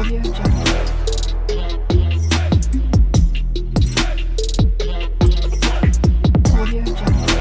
Audio Jungle. Audio Jungle.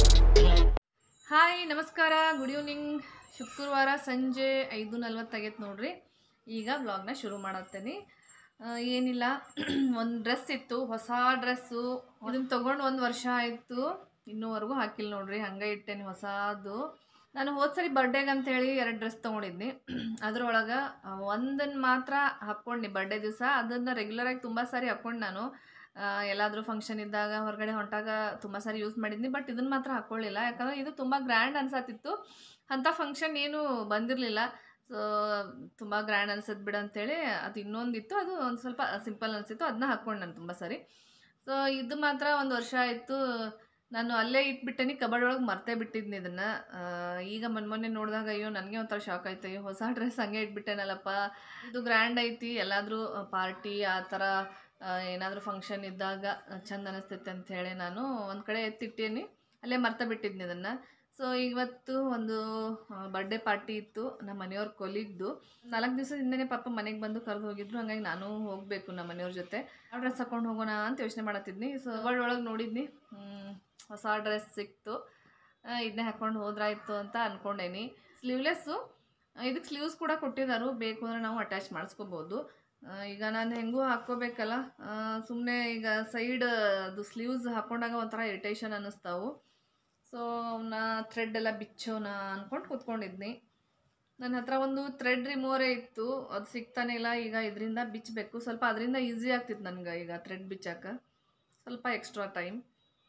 Hi ನಮಸ್ಕಾರ good evening ಶುಕ್ರವಾರ ಸಂಜೆ ಐದು ನಲ್ವತ್ತಾಗೈತೆ ನೋಡ್ರಿ ಈಗ ವ್ಲಾಗ್ನ ಶುರು ಮಾಡತ್ತೇನೆ ಆ, ಏನಿಲ್ಲ ಒಂದು ಡ್ರೆಸ್ ಇತ್ತು ಹೊಸ ಡ್ರೆಸ್ಸು ಇದನ್ನು ತೊಗೊಂಡು ಒಂದು ವರ್ಷ ಆಯಿತು ಇನ್ನೂವರೆಗೂ ಹಾಕಿಲ್ಲ ನೋಡ್ರಿ ಹಂಗೆ ಇಟ್ಟೇನೆ ಹೊಸದು ನಾನು ಹೋದ ಸರಿ ಬರ್ಡೇಗೆ ಅಂತೇಳಿ ಎರಡು ಡ್ರೆಸ್ ತೊಗೊಂಡಿದ್ನಿ ಅದ್ರೊಳಗೆ ಒಂದನ್ನು ಮಾತ್ರ ಹಾಕ್ಕೊಂಡ್ನಿ ಬರ್ಡೇ ದಿವಸ ಅದನ್ನು ರೆಗ್ಯುಲರಾಗಿ ತುಂಬ ಸಾರಿ ಹಾಕ್ಕೊಂಡು ನಾನು ಎಲ್ಲಾದರೂ ಫಂಕ್ಷನ್ ಇದ್ದಾಗ ಹೊರಗಡೆ ಹೊಂಟಾಗ ತುಂಬ ಸಾರಿ ಯೂಸ್ ಮಾಡಿದ್ನಿ ಬಟ್ ಇದನ್ನು ಮಾತ್ರ ಹಾಕ್ಕೊಳ್ಳಿಲ್ಲ ಯಾಕಂದರೆ ಇದು ತುಂಬ ಗ್ರ್ಯಾಂಡ್ ಅನ್ಸತ್ತಿತ್ತು ಅಂಥ ಫಂಕ್ಷನ್ ಏನು ಬಂದಿರಲಿಲ್ಲ ಸೊ ತುಂಬ ಗ್ರ್ಯಾಂಡ್ ಅನ್ಸತ್ ಬಿಡು ಅಂತೇಳಿ ಅದು ಇನ್ನೊಂದಿತ್ತು ಅದು ಒಂದು ಸ್ವಲ್ಪ ಸಿಂಪಲ್ ಅನಿಸಿತ್ತು ಅದನ್ನ ಹಾಕ್ಕೊಂಡು ನಾನು ತುಂಬ ಸಾರಿ ಸೊ ಇದು ಮಾತ್ರ ಒಂದು ವರ್ಷ ಆಯಿತು ನಾನು ಅಲ್ಲೇ ಇಟ್ಬಿಟ್ಟೇನಿ ಕಬಡ್ ಒಳಗೆ ಮರ್ತೇ ಬಿಟ್ಟಿದ್ನಿ ಇದನ್ನು ಈಗ ಮೊನ್ನೆ ಮೊನ್ನೆ ನೋಡಿದಾಗ ಅಯ್ಯೋ ನನಗೆ ಒಂಥರ ಶಾಕ್ ಆಯ್ತು ಅಯ್ಯೋ ಹೊಸ ಡ್ರೆಸ್ ಹಂಗೆ ಇಟ್ಬಿಟ್ಟೇನಲ್ಲಪ್ಪ ಇದು ಗ್ರ್ಯಾಂಡ್ ಐತಿ ಎಲ್ಲಾದರೂ ಪಾರ್ಟಿ ಆ ಥರ ಏನಾದರೂ ಫಂಕ್ಷನ್ ಇದ್ದಾಗ ಚಂದ ಅನಿಸ್ತೈತೆ ಅಂತ ಹೇಳಿ ನಾನು ಒಂದು ಕಡೆ ಎತ್ತಿಟ್ಟೇನಿ ಅಲ್ಲೇ ಮರ್ತ ಬಿಟ್ಟಿದ್ನಿ ಇದನ್ನು ಸೊ ಇವತ್ತು ಒಂದು ಬರ್ಡೇ ಪಾರ್ಟಿ ಇತ್ತು ನಮ್ಮ ಮನೆಯವ್ರ ಕೊಲಿಗ್ದು ನಾಲ್ಕು ದಿವಸದಿಂದನೇ ಪಾಪ ಮನೆಗೆ ಬಂದು ಕರೆದು ಹೋಗಿದ್ರು ಹಂಗಾಗಿ ನಾನು ಹೋಗಬೇಕು ನಮ್ಮ ಮನೆಯವ್ರ ಜೊತೆ ಆ ಡ್ರೆಸ್ ಹಾಕೊಂಡು ಹೋಗೋಣ ಅಂತ ಯೋಚನೆ ಮಾಡತ್ತಿದ್ನಿ ಸೊ ಒಳಗೆ ನೋಡಿದ್ನಿ ಹ್ಮ್, ಹೊಸ ಡ್ರೆಸ್ ಸಿಕ್ತು ಇದನ್ನೇ ಹಾಕ್ಕೊಂಡು ಹೋದ್ರಾಯ್ತು ಅಂತ ಅಂದ್ಕೊಂಡೇನಿ ಸ್ಲೀವ್ಲೆಸ್ಸು ಇದಕ್ಕೆ ಸ್ಲೀವ್ಸ್ ಕೂಡ ಕೊಟ್ಟಿದ್ದಾರೆ ಬೇಕು ಅಂದರೆ ನಾವು ಅಟ್ಯಾಚ್ ಮಾಡಿಸ್ಕೋಬೋದು ಆ, ಈಗ ನಾನು ಹೆಂಗೂ ಹಾಕ್ಕೋಬೇಕಲ್ಲ ಸುಮ್ಮನೆ ಈಗ ಸೈಡ್ ಅದು ಸ್ಲೀವ್ಸ್ ಹಾಕ್ಕೊಂಡಾಗ ಒಂಥರ ಇರಿಟೇಷನ್ ಅನ್ನಿಸ್ತಾವು ಸೊ ಅವನ್ನ ಥ್ರೆಡ್ ಎಲ್ಲ ಬಿಚ್ಚೋಣ ಅಂದ್ಕೊಂಡು ಕೂತ್ಕೊಂಡಿದ್ನಿ ನನ್ನ ಹತ್ರ ಒಂದು ಥ್ರೆಡ್ ರಿಮೂವರೇ ಇತ್ತು ಅದು ಸಿಗ್ತಾನೆ ಇಲ್ಲ ಈಗ ಇದರಿಂದ ಬಿಚ್ಚಬೇಕು ಸ್ವಲ್ಪ ಅದರಿಂದ ಈಸಿ ಆಗ್ತಿತ್ತು ನನಗೆ ಈಗ ಥ್ರೆಡ್ ಬಿಚ್ಚಾಕ ಸ್ವಲ್ಪ ಎಕ್ಸ್ಟ್ರಾ ಟೈಮ್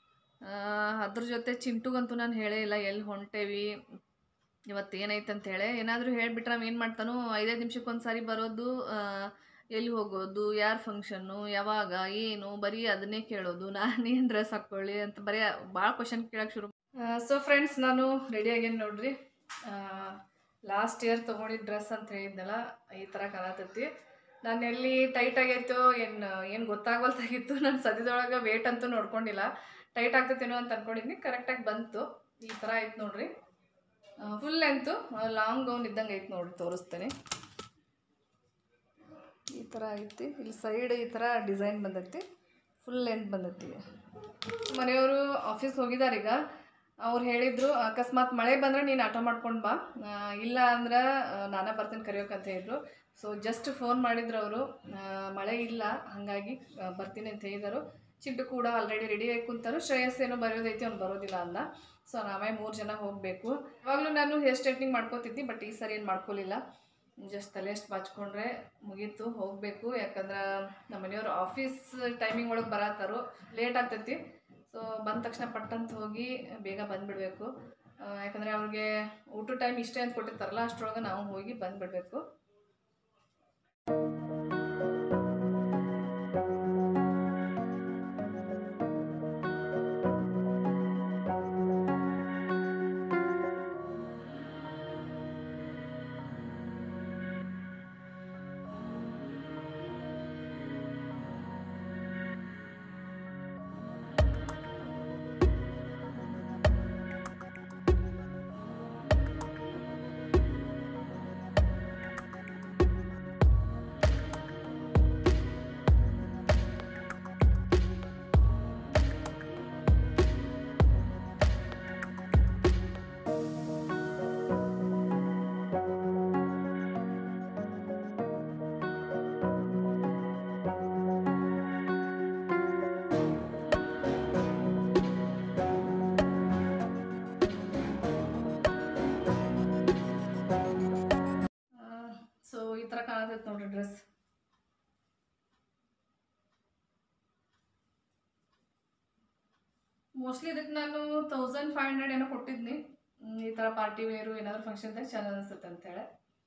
ಅದ್ರ ಜೊತೆ ಚಿಂಟುಗಂತೂ ನಾನು ಹೇಳೇ ಇಲ್ಲ ಎಲ್ಲಿ ಹೊಂಟೇವಿ ಇವತ್ತು ಏನೈತೆ ಅಂತ ಹೇಳಿ ಏನಾದರೂ ಹೇಳಿಬಿಟ್ರೆ ಅವ ಏನು ಮಾಡ್ತಾನೋ ಐದೈದು ನಿಮಿಷಕ್ಕೆ ಒಂದು ಸಾರಿ ಬರೋದು ಆ, ಎಲ್ಲಿ ಹೋಗೋದು ಯಾರು ಫಂಕ್ಷನ್ನು ಯಾವಾಗ ಏನು ಬರೀ ಅದನ್ನೇ ಕೇಳೋದು ನಾನೇನು ಡ್ರೆಸ್ ಹಾಕ್ಕೊಳ್ಳಿ ಅಂತ ಬರೀ ಭಾಳ ಕ್ವಶನ್ ಕೇಳೋಕೆ ಶುರು ಸೊ ಫ್ರೆಂಡ್ಸ್ ನಾನು ರೆಡಿ ಆಗೇನಿ ನೋಡ್ರಿ ಲಾಸ್ಟ್ ಇಯರ್ ತೊಗೊಂಡಿದ್ದ ಡ್ರೆಸ್ ಅಂತ ಹೇಳಿದ್ನಲ್ಲ ಈ ಥರ ಕಾಣತೈತಿ ನಾನು ಎಲ್ಲಿ ಟೈಟ್ ಆಗೈತೋ ಏನು ಏನು ಗೊತ್ತಾಗಲ್ತಾಗಿತ್ತು ನಾನು ಸದ್ಯದೊಳಗೆ ವೇಟ್ ಅಂತೂ ನೋಡ್ಕೊಂಡಿಲ್ಲ ಟೈಟ್ ಆಗ್ತೈತೇನೋ ಅಂತ ಅನ್ಕೊಂಡಿದ್ನಿ ಕರೆಕ್ಟಾಗಿ ಬಂತು ಈ ಥರ ಆಯ್ತು ನೋಡ್ರಿ ಫುಲ್ ಲೆಂತು ಲಾಂಗ್ ಗೌನ್ ಇದ್ದಂಗೆ ಐತೆ ನೋಡ್ರಿ ತೋರಿಸ್ತೇನೆ ಈ ಥರ ಐತಿ ಇಲ್ಲಿ ಸೈಡ್ ಈ ಥರ ಡಿಸೈನ್ ಬಂದೈತಿ ಫುಲ್ ಲೆಂತ್ ಬಂದೈತಿ ಮನೆಯವರು ಆಫೀಸ್ಗೆ ಹೋಗಿದ್ದಾರೆ ಈಗ ಅವ್ರು ಹೇಳಿದರು ಅಕಸ್ಮಾತ್ ಮಳೆ ಬಂದರೆ ನೀನು ಆಟೋ ಮಾಡ್ಕೊಂಡು ಬಾ ಆ, ಇಲ್ಲ ಅಂದ್ರೆ ಆ, ನಾನೇ ಬರ್ತೀನಿ ಕರೆಯೋಕೆ ಅಂತ ಹೇಳಿದ್ರು ಸೊ ಜಸ್ಟ್ ಫೋನ್ ಮಾಡಿದ್ರು ಅವರು ಮಳೆ ಇಲ್ಲ ಹಾಗಾಗಿ ಆ, ಬರ್ತೀನಿ ಅಂತ ಹೇಳಿದರು ಚಿಂಟು ಕೂಡ ಆಲ್ರೆಡಿ ರೆಡಿ ಆಗಿ ಕುಂತಾರು ಶ್ರೇಯಸ್ ಏನೋ ಬರೋದೈತಿ ಅವ್ನು ಬರೋದಿಲ್ಲ ಅಂದ ಸೊ ನಾವೇ ಮೂರು ಜನ ಹೋಗಬೇಕು ಯಾವಾಗಲೂ ನಾನು ಹೇರ್ ಸ್ಟ್ರೈಟ್ನಿಂಗ್ ಮಾಡ್ಕೋತಿದ್ದೆ ಬಟ್ ಈ ಸರಿ ಏನು ಮಾಡ್ಕೊಲಿಲ್ಲ ಜಸ್ಟ್ ತಲೆ ಅಷ್ಟು ಬಾಚ್ಕೊಂಡ್ರೆ ಮುಗೀತು ಹೋಗಬೇಕು ಯಾಕಂದ್ರೆ ನಮ್ಮ ಮನೆಯವರು ಆಫೀಸ್ ಟೈಮಿಂಗ್ ಒಳಗೆ ಬರತ್ತಾರು ಲೇಟ್ ಆಗ್ತೈತಿ ಸೊ ಬಂದ ತಕ್ಷಣ ಪಟ್ಟಂತ ಹೋಗಿ ಬೇಗ ಬಂದುಬಿಡ್ಬೇಕು ಯಾಕಂದರೆ ಅವ್ರಿಗೆ ಊಟ ಟೈಮ್ ಇಷ್ಟೇ ಅಂತ ಕೊಟ್ಟಿರ್ತಾರಲ್ಲ ಅಷ್ಟರೊಳಗೆ ನಾವು ಹೋಗಿ ಬಂದುಬಿಡ್ಬೇಕು ಸೊ ಈ ಥರ ಕಾಣತೈತೆ ನೋಡ್ರಿ ಡ್ರೆಸ್ ಮೋಸ್ಟ್ಲಿ ಇದಕ್ಕೆ ನಾನು ತೌಸಂಡ್ ಫೈವ್ ಹಂಡ್ರೆಡ್ ಏನೋ ಕೊಟ್ಟಿದ್ನಿ ಹ್ಮ್, ಈ ಥರ ಪಾರ್ಟಿ ವೇರು ಏನಾದರೂ ಫಂಕ್ಷನ್ದಾಗ ಚೆನ್ನಾಗಿ ಅನಿಸುತ್ತೆ ಅಂತೇಳಿ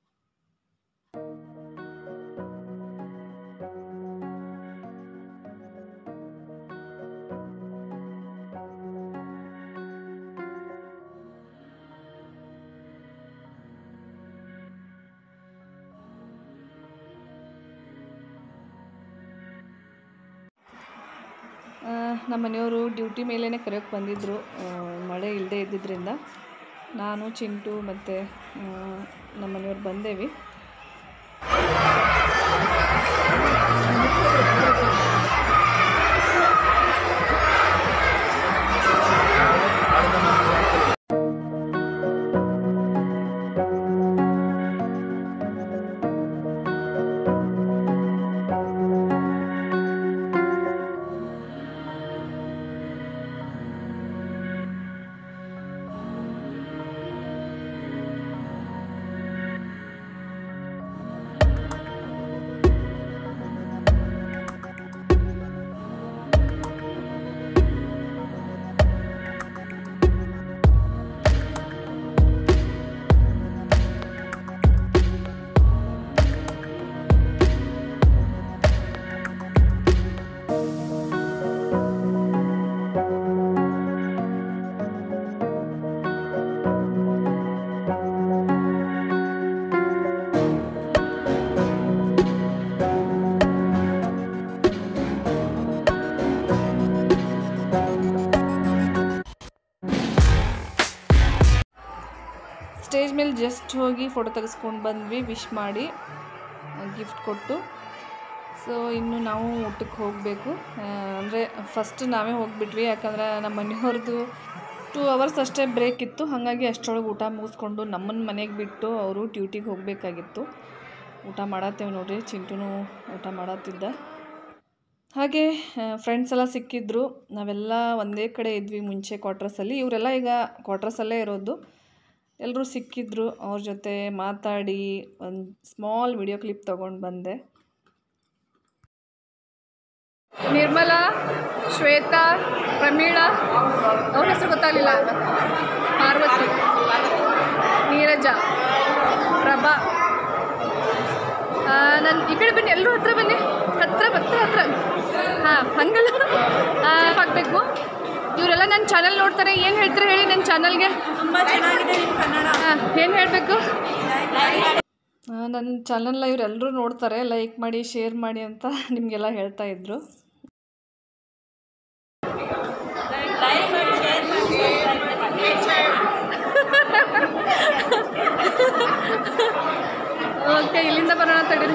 ನಮ್ಮ ಮನೆಯವರು ಡ್ಯೂಟಿ ಮೇಲೇ ಕರೆಯೋಕ್ಕೆ ಬಂದಿದ್ದರು ಮಳೆ ಇಲ್ಲದೆ ಇದ್ದಿದ್ದರಿಂದ ನಾನು ಚಿಂಟು ಮತ್ತು ನಮ್ಮ ಮನೆಯವ್ರು ಬಂದೇವಿ ಜಸ್ಟ್ ಹೋಗಿ ಫೋಟೋ ತೆಗೆಸ್ಕೊಂಡು ಬಂದ್ವಿ ವಿಶ್ ಮಾಡಿ ಗಿಫ್ಟ್ ಕೊಟ್ಟು ಸೊ ಇನ್ನು ನಾವು ಊಟಕ್ಕೆ ಹೋಗಬೇಕು ಅಂದರೆ ಫಸ್ಟ್ ನಾವೇ ಹೋಗಿಬಿಟ್ವಿ ಯಾಕಂದ್ರೆ ನಮ್ಮ ಮನೆಯವ್ರದ್ದು ಟೂ ಅವರ್ಸ್ ಅಷ್ಟೇ ಬ್ರೇಕ್ ಇತ್ತು ಹಾಗಾಗಿ ಅಷ್ಟರೊಳಗೆ ಊಟ ಮುಗಿಸ್ಕೊಂಡು ನಮ್ಮನ್ನ ಮನೆಗೆ ಬಿಟ್ಟು ಅವರು ಡ್ಯೂಟಿಗೆ ಹೋಗಬೇಕಾಗಿತ್ತು ಊಟ ಮಾಡತ್ತೇವೆ ನೋಡ್ರಿ ಚಿಂಟುನು ಊಟ ಮಾಡತ್ತಿದ್ದ ಹಾಗೆ ಫ್ರೆಂಡ್ಸ್ ಎಲ್ಲ ಸಿಕ್ಕಿದ್ರು ನಾವೆಲ್ಲ ಒಂದೇ ಕಡೆ ಇದ್ವಿ ಮುಂಚೆ ಕ್ವಾರ್ಟರ್ಸಲ್ಲಿ ಇವರೆಲ್ಲ ಈಗ ಕ್ವಾರ್ಟರ್ಸಲ್ಲೇ ಇರೋದು ಎಲ್ಲರೂ ಸಿಕ್ಕಿದ್ರು ಅವ್ರ ಜೊತೆ ಮಾತಾಡಿ ಒಂದು ಸ್ಮಾಲ್ ವಿಡಿಯೋ ಕ್ಲಿಪ್ ತೊಗೊಂಡು ಬಂದೆ ನಿರ್ಮಲಾ ಶ್ವೇತಾ ಪ್ರಮೀಳಾ ಅವ್ರ ಹೆಸರು ಗೊತ್ತಾಗಲಿಲ್ಲ ಪಾರ್ವತಿ ನೀರಜ ಪ್ರಭಾ ನನ್ನ ಈ ಕಡೆ ಬನ್ನಿ ಎಲ್ಲರೂ ಹತ್ರ ಬನ್ನಿ ಹತ್ರ ಹತ್ರ ಹತ್ರ ಹಾಂ ಹಂಗಲ್ಲ ಹಾಕಬೇಕು ಇವರೆಲ್ಲ ನನ್ನ ಚಾನಲ್ ನೋಡ್ತಾರೆ ಏನು ಹೇಳ್ತಾರೆ ಹೇಳಿ ನನ್ನ ಚಾನಲ್ಗೆ ತುಂಬ ಚೆನ್ನಾಗಿದೆ ನಿಮ್ಮ ಕನ್ನಡ ಹಾಂ ಏನು ಹೇಳಬೇಕು ನನ್ನ ಚಾನಲ್ನ ಇವರೆಲ್ಲರೂ ನೋಡ್ತಾರೆ ಲೈಕ್ ಮಾಡಿ ಶೇರ್ ಮಾಡಿ ಅಂತ ನಿಮಗೆಲ್ಲ ಹೇಳ್ತಾ ಇದ್ರು ಲೈಕ್ ಮಾಡಿ ಶೇರ್ ಮಾಡಿ ಓಕೆ ಇಲ್ಲಿಂದ ಬರೋಣ ತಡೀರಿ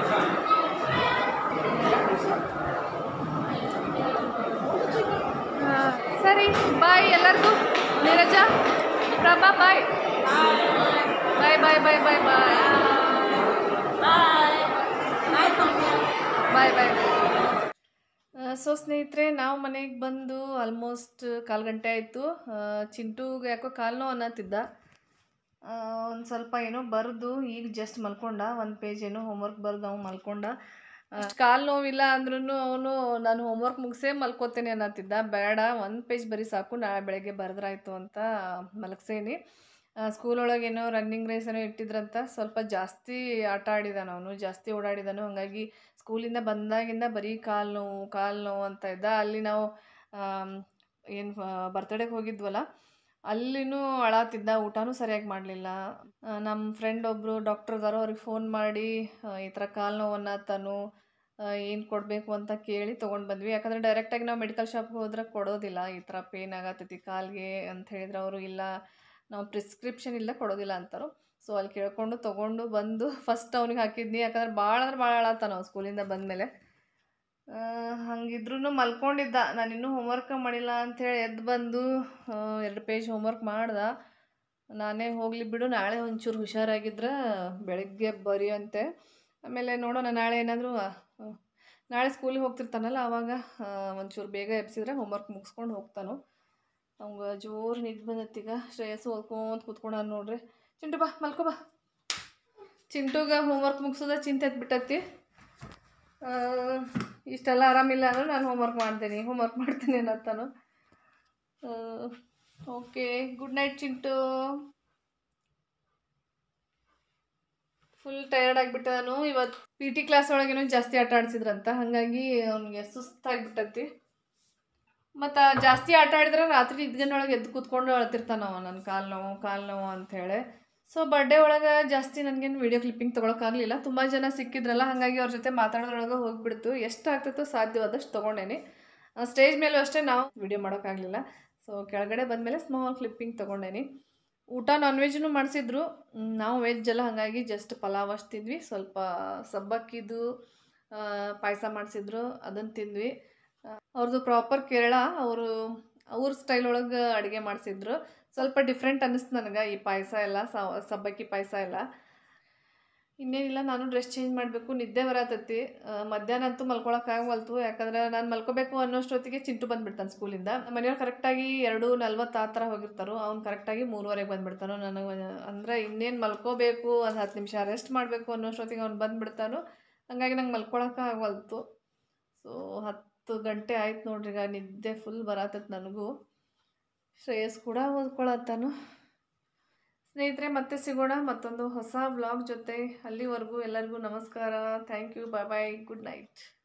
ಹಾ, ಸರಿ ಬಾಯ್ ಎಲ್ಲರಿಗೂ ನೀರಜ ಪ್ರಭಾ ಬಾಯ್ ಬಾಯ್ ಬಾಯ್ ಬಾಯ್ ಬಾಯ್ ಬಾಯ್ ಬಾಯ್ ಬಾಯ್ ಬಾಯ್ ಬಾಯ್ ಸೊ ಸ್ನೇಹಿತರೆ ನಾವು ಮನೆಗೆ ಬಂದು ಆಲ್ಮೋಸ್ಟ್ ಕಾಲು ಗಂಟೆ ಆಯಿತು ಚಿಂಟುಗೆ ಯಾಕೋ ಕಾಲು ನೋವು ಅನ್ನತ್ತಿದ್ದ ಒಂದು ಸ್ವಲ್ಪ ಏನೋ ಬರೆದು ಈಗ ಜಸ್ಟ್ ಮಲ್ಕೊಂಡ ಒಂದು ಪೇಜ್ ಏನೋ ಹೋಮ್ವರ್ಕ್ ಬರೆದು ಅವ್ನು ಮಲ್ಕೊಂಡ ಅಷ್ಟು ಕಾಲು ನೋವಿಲ್ಲ ಅಂದ್ರೂ ಅವನು ನಾನು ಹೋಮ್ವರ್ಕ್ ಮುಗಿಸೇ ಮಲ್ಕೋತೇನೆ ಅನ್ನತ್ತಿದ್ದ ಬೇಡ ಒಂದು ಪೇಜ್ ಬರೀ ಸಾಕು ನಾಳೆ ಬೆಳಗ್ಗೆ ಬರೆದ್ರಾಯ್ತು ಅಂತ ಮಲಗ್ಸೇನಿ ಸ್ಕೂಲ್ ಒಳಗೆ ಏನೋ ರನ್ನಿಂಗ್ ರೇಸ್ ಏನೋ ಇಟ್ಟಿದ್ರಂತ ಸ್ವಲ್ಪ ಜಾಸ್ತಿ ಆಟ ಆಡಿದಾನ ಅವನು ಜಾಸ್ತಿ ಓಡಾಡಿದಾನು ಹಾಗಾಗಿ ಸ್ಕೂಲಿಂದ ಬಂದಾಗಿಂದ ಬರೀ ಕಾಲು ನೋವು ಕಾಲು ನೋವು ಅಂತ ಇದ್ದ ಅಲ್ಲಿ ನಾವು ಏನು ಬರ್ತಡೇಗೆ ಹೋಗಿದ್ವಲ್ಲ ಅಲ್ಲಿನೂ ಅಳಾತಿದ್ದ ಊಟನೂ ಸರಿಯಾಗಿ ಮಾಡಲಿಲ್ಲ ನಮ್ಮ ಫ್ರೆಂಡ್ ಒಬ್ಬರು ಡಾಕ್ಟರ್ ಅದಾರೋ ಅವ್ರಿಗೆ ಫೋನ್ ಮಾಡಿ ಆ, ಈ ಥರ ಕಾಲು ನೋವನ್ನು ತನು ಏನು ಕೊಡಬೇಕು ಅಂತ ಕೇಳಿ ತೊಗೊಂಡು ಬಂದ್ವಿ ಯಾಕಂದರೆ ಡೈರೆಕ್ಟಾಗಿ ನಾವು ಮೆಡಿಕಲ್ ಶಾಪ್ಗೆ ಹೋದ್ರೆ ಕೊಡೋದಿಲ್ಲ ಈ ಥರ ಪೇನ್ ಆಗತ್ತೈತಿ ಕಾಲಿಗೆ ಅಂತ ಹೇಳಿದ್ರೆ ಅವರು ಇಲ್ಲ ನಾವು ಪ್ರಿಸ್ಕ್ರಿಪ್ಷನ್ ಇಲ್ಲ ಕೊಡೋದಿಲ್ಲ ಅಂತಾರು ಸೊ ಅಲ್ಲಿ ಕೇಳ್ಕೊಂಡು ತೊಗೊಂಡು ಬಂದು ಫಸ್ಟ್ ಅವ್ನಿಗೆ ಹಾಕಿದ್ನಿ ಯಾಕಂದ್ರೆ ಭಾಳ ಅಂದ್ರೆ ಭಾಳ ಅಳತ್ತಾನ ನಾವು ಸ್ಕೂಲಿಂದ ಬಂದಮೇಲೆ ಹಂಗಿದ್ರೂ ಮಲ್ಕೊಂಡಿದ್ದ ನಾನು ಇನ್ನೂ ಹೋಮ್ವರ್ಕ್ ಮಾಡಿಲ್ಲ ಅಂಥೇಳಿ ಎದ್ದು ಬಂದು ಆ, ಎರಡು ಪೇಜ್ ಹೋಮ್ವರ್ಕ್ ಮಾಡ್ದೆ ನಾನೇ ಹೋಗಲಿ ಬಿಡು ನಾಳೆ ಒಂಚೂರು ಹುಷಾರಾಗಿದ್ರೆ ಬೆಳಗ್ಗೆ ಬರಿ ಅಂತೆ ಆಮೇಲೆ ನೋಡೋಣ ನಾಳೆ ಏನಾದರೂ ನಾಳೆ ಸ್ಕೂಲಿಗೆ ಹೋಗ್ತಿರ್ತಾನಲ್ಲ ಆವಾಗ ಆ, ಒಂಚೂರು ಬೇಗ ಎಬ್ಸಿದ್ರೆ ಹೋಮ್ವರ್ಕ್ ಮುಗಿಸ್ಕೊಂಡು ಹೋಗ್ತಾನು ಅವಂಗ ಜೋರು ನಿದ್ದೆ ಬಂದತ್ತೀಗ ಶ್ರೇಯಸ್ಸು ಓದ್ಕೊಂತ ಕೂತ್ಕೊಂಡ ನೋಡ್ರಿ ಚಿಂಟು ಬಾ ಮಲ್ಕೋ ಬಾ ಚಿಂಟುಗ ಹೋಮ್ವರ್ಕ್ ಮುಗಿಸೋದ ಚಿಂತೆ ಎತ್ಬಿಟ್ಟತಿ ಇಷ್ಟೆಲ್ಲ ಆರಾಮಿಲ್ಲ ಅಂದ್ರೆ ನಾನು ಹೋಮ್ವರ್ಕ್ ಮಾಡ್ತೀನಿ ಹೋಮ್ವರ್ಕ್ ಮಾಡ್ತೀನಿ ಅನ್ನತ್ತಾನು okay good night Chintu full tired ಆಗಿಬಿಟ್ಟ ನಾನು ಇವತ್ತು ಪಿ ಟಿ ಕ್ಲಾಸ್ ಒಳಗೇನೋ ಜಾಸ್ತಿ ಆಟ ಆಡ್ಸಿದ್ರಂತ ಹಾಗಾಗಿ ಅವ್ನಿಗೆ ಸುಸ್ತಾಗ್ಬಿಟ್ಟತಿ ಮತ್ತು ಜಾಸ್ತಿ ಆಟ ಆಡಿದ್ರೆ ರಾತ್ರಿ ನಿದ್ಗನೊಳಗೆ ಎದ್ದು ಕೂತ್ಕೊಂಡು ಅಳ್ತಿರ್ತಾನ ಅವ ನನ್ನ ಕಾಲು ನೋವು ಕಾಲು ನೋವು ಅಂಥೇಳಿ ಸೊ ಬರ್ಡೇ ಒಳಗೆ ಜಾಸ್ತಿ ನನಗೇನು ವೀಡಿಯೋ ಕ್ಲಿಪ್ಪಿಂಗ್ ತೊಗೊಳಕ್ಕಾಗಲಿಲ್ಲ ತುಂಬ ಜನ ಸಿಕ್ಕಿದ್ರಲ್ಲ ಹಾಗಾಗಿ ಅವ್ರ ಜೊತೆ ಮಾತಾಡೋದ್ರೊಳಗೆ ಹೋಗ್ಬಿಡ್ತು ಎಷ್ಟು ಆಗ್ತೈತೋ ಸಾಧ್ಯವಾದಷ್ಟು ತೊಗೊಂಡೇನಿ ಸ್ಟೇಜ್ ಮೇಲೂ ಅಷ್ಟೇ ನಾವು ವೀಡಿಯೋ ಮಾಡೋಕ್ಕಾಗಲಿಲ್ಲ ಸೊ ಕೆಳಗಡೆ ಬಂದಮೇಲೆ ಸ್ಮಾಲ್ ಕ್ಲಿಪ್ಪಿಂಗ್ ತೊಗೊಂಡೇನಿ ಊಟ ನಾನ್ ವೆಜ್ನು ಮಾಡಿಸಿದ್ರು ನಾವು ವೆಜ್ ಎಲ್ಲ ಹಾಗಾಗಿ ಜಸ್ಟ್ ಪಲಾವ್ ಅಷ್ಟು ತಿಂದ್ವಿ ಸ್ವಲ್ಪ ಸಬ್ಬಕ್ಕಿದು ಪಾಯಸ ಮಾಡಿಸಿದ್ರು ಅದನ್ನು ತಿಂದ್ವಿ ಅವ್ರದ್ದು ಪ್ರಾಪರ್ ಕೇರಳ ಅವರು ಅವ್ರ ಸ್ಟೈಲ್ ಒಳಗೆ ಅಡುಗೆ ಮಾಡಿಸಿದ್ರು ಸ್ವಲ್ಪ ಡಿಫ್ರೆಂಟ್ ಅನ್ನಿಸ್ತು ನನಗೆ ಈ ಪಾಯಸ ಎಲ್ಲ ಸ- ಸಬ್ಬಕ್ಕಿ ಪಾಯಸ ಎಲ್ಲ ಇನ್ನೇನಿಲ್ಲ ನಾನು ಡ್ರೆಸ್ ಚೇಂಜ್ ಮಾಡಬೇಕು ನಿದ್ದೆ ಬರತೈತಿ ಆ, ಮಧ್ಯಾಹ್ನ ಅಂತೂ ಮಲ್ಕೊಳಕ್ಕಾಗವಲ್ತು ಯಾಕಂದ್ರೆ ನಾನು ಮಲ್ಕೋಬೇಕು ಅನ್ನೋಷ್ಟೊತ್ತಿಗೆ ಚಿಂಟು ಬಂದ್ಬಿಡ್ತಾನೆ ಸ್ಕೂಲಿಂದ ಮನೆಯವ್ರು ಕರೆಕ್ಟಾಗಿ ಎರಡು ನಲ್ವತ್ತು ಆ ಥರ ಹೋಗಿರ್ತಾರೋ ಅವ್ನು ಕರೆಕ್ಟಾಗಿ ಮೂರುವರೆಗೆ ಬಂದ್ಬಿಡ್ತಾನೋ ನನಗೆ ಅಂದರೆ ಇನ್ನೇನು ಮಲ್ಕೋಬೇಕು ಒಂದು ಹತ್ತು ನಿಮಿಷ ರೆಸ್ಟ್ ಮಾಡಬೇಕು ಅನ್ನೋಷ್ಟೊತ್ತಿಗೆ ಅವ್ನು ಬಂದ್ಬಿಡ್ತಾನೋ ಹಂಗಾಗಿ ನಂಗೆ ಮಲ್ಕೊಳಕ್ಕೆ ಆಗವಲ್ತು ಸೊ ಹತ್ತು ಗಂಟೆ ಆಯ್ತು ನೋಡ್ರಿ ಈಗ ನಿದ್ದೆ ಫುಲ್ ಬರತ್ತೈತೆ ನನಗೂ ಶ್ರೇಯಸ್ ಕೂಡ ಓದ್ಕೊಳತ್ತಾನು ಸ್ನೇಹಿತರೆ ಮತ್ತೆ ಸಿಗೋಣ ಮತ್ತೊಂದು ಹೊಸ ವ್ಲಾಗ್ ಜೊತೆ ಅಲ್ಲಿವರೆಗೂ ಎಲ್ಲರಿಗೂ ನಮಸ್ಕಾರ thank you bye bye good night